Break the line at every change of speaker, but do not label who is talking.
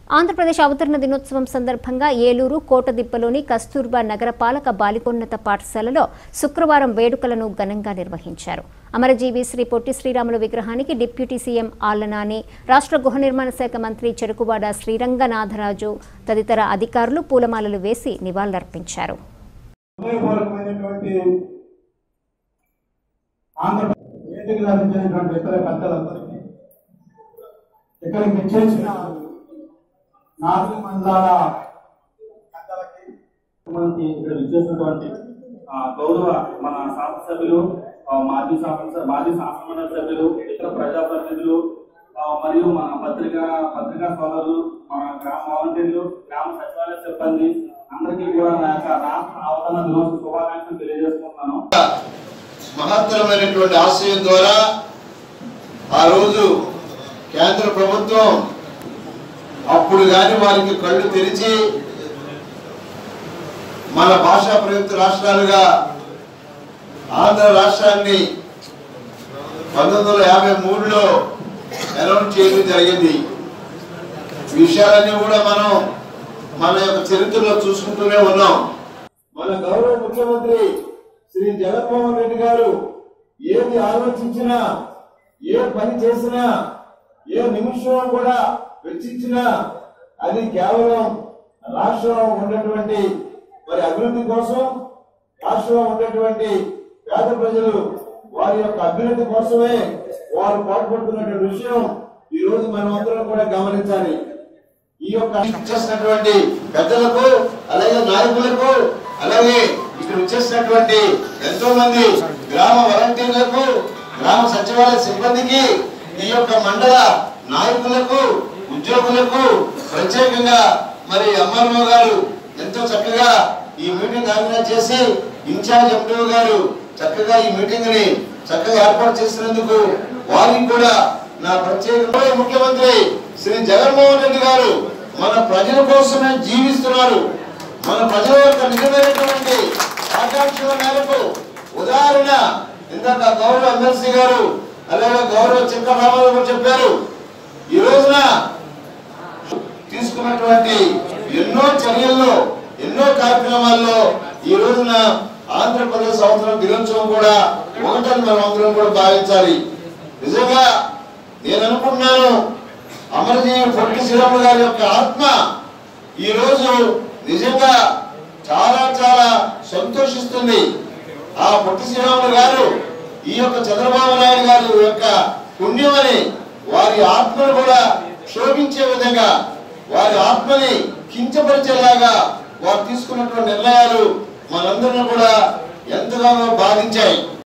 ఆంధ్రప్రదేశ్ అవతరణ దినోత్సవం సందర్భంగా ఏలూరు కోటదిప్పలోని కస్తూర్బా నగరపాలక బాలికోన్నత పాఠశాలలో శుక్రవారం వేడుకలను ఘనంగా నిర్వహించారు అమరజీవి శ్రీ పొట్టి శ్రీరాములు విగ్రహానికి డిప్యూటీ సీఎం ఆళ్లనాని రాష్ట్ర గృహ నిర్మాణ శాఖ మంత్రి చెరుకువాడ శ్రీరంగనాథరాజు తదితర అధికారులు పూలమాలలు వేసి నివాళులర్పించారు
హృదయపూర్వకమైనటువంటి ఆంధ్రప్రదేశ్ వేదిక లభించినటువంటి ఇతర పెద్దలందరికీ ఇక్కడికి విచ్చేసిన నాలుగు మండలాల పెద్దలకి
మనకి ఇక్కడ విచ్చేసినటువంటి ఆ, గౌరవ మన శాసనసభ్యులు ఆ, మాజీ శాసన మాజీ శాసనమండలి సభ్యులు ఇతర ప్రజాప్రతినిధులు ఆ, మరియు మన పత్రికా పత్రికా సోదరులు మన గ్రామ వాలంటీర్లు గ్రామ సచివాలయ సిబ్బంది అందరికీ కూడా నా యొక్క రాష్ట్ర అవతరణ దినోత్సవ శుభాకాంక్షలు తెలియజేసుకుంటున్నాను
మహత్తరమైనటువంటి ఆశయం ద్వారా ఆ రోజు కేంద్ర ప్రభుత్వం అప్పుడు కానీ వారికి కళ్ళు తెరిచి మన భాషా ప్రయుక్త రాష్ట్రాలుగా ఆంధ్ర రాష్ట్రాన్ని పంతొమ్మిది వందల యాభై మూడులో అనౌన్స్ చేయడం జరిగింది ఈ విషయాలన్నీ కూడా మనం మన యొక్క చరిత్రలో చూసుకుంటూనే ఉన్నాం మన గౌరవ ముఖ్యమంత్రి శ్రీ జగన్మోహన్ రెడ్డి గారు ఏది ఆలోచించినా ఏ పని చేసినా ఏ నిమిషం కూడా వెచ్చించినా అది కేవలం రాష్ట్రంలో ఉన్నటువంటి మరి అభివృద్ధి కోసం రాష్ట్రంలో ఉన్నటువంటి పేద ప్రజలు వారి యొక్క అభ్యున్నతి కోసమే వారు పాటుపడుతున్నటువంటి విషయం ఈ రోజు మనం అందరం కూడా గమనించాలి ఈ యొక్క చేసినటువంటి పెద్దలకు అలాగే నాయకులకు అలాగే ఇక్కడ వచ్చేసినటువంటి ఎంతో మంది గ్రామ వాలంటీర్లకు గ్రామ సచివాలయ సిబ్బందికి ఈ యొక్క మండల నాయకులకు ఉద్యోగులకు ప్రత్యేకంగా మరి ఎంఆర్ఓ గారు ఎంతో చక్కగా ఈ మీటింగ్ ఆర్గనైజ్ చేసి ఇన్ఛార్జ్ ఎంపీఓ గారు చక్కగా ఈ మీటింగ్ ని చక్కగా ఏర్పాటు చేసినందుకు వారికి కూడా నా ప్రత్యేక ముఖ్యమంత్రి శ్రీ జగన్మోహన్ రెడ్డి గారు మన ప్రజల కోసమే జీవిస్తున్నారు మన ప్రజల యొక్క నిజమైనటువంటి ఆకాంక్షల మేరకు ఉదాహరణ ఇందాక గౌరవ ఎమ్మెల్సీ గారు అలాగే గౌరవ చిక్క రామారావు గారు చెప్పారు ఈ రోజున తీసుకున్నటువంటి ఎన్నో చర్యల్లో ఎన్నో కార్యక్రమాల్లో ఈ రోజున ఆంధ్రప్రదేశ్ సంవత్సరం దినోత్సవం కూడా ఒకటని మనం అందరం కూడా భావించాలి నిజంగా నేను అనుకుంటున్నాను అమరజీవి పొట్టి శ్రీరాములు గారి యొక్క ఆత్మ ఈ రోజు నిజంగా చాలా చాలా సంతోషిస్తుంది ఆ పొట్టి శ్రీరాములు గారు ఈ యొక్క చంద్రబాబు నాయుడు గారి యొక్క పుణ్యమని వారి ఆత్మను కూడా శోభించే విధంగా వారి ఆత్మని కించపరిచేలాగా వారు తీసుకున్నటువంటి నిర్ణయాలు మనందరిని కూడా ఎంతగానో బాధించాయి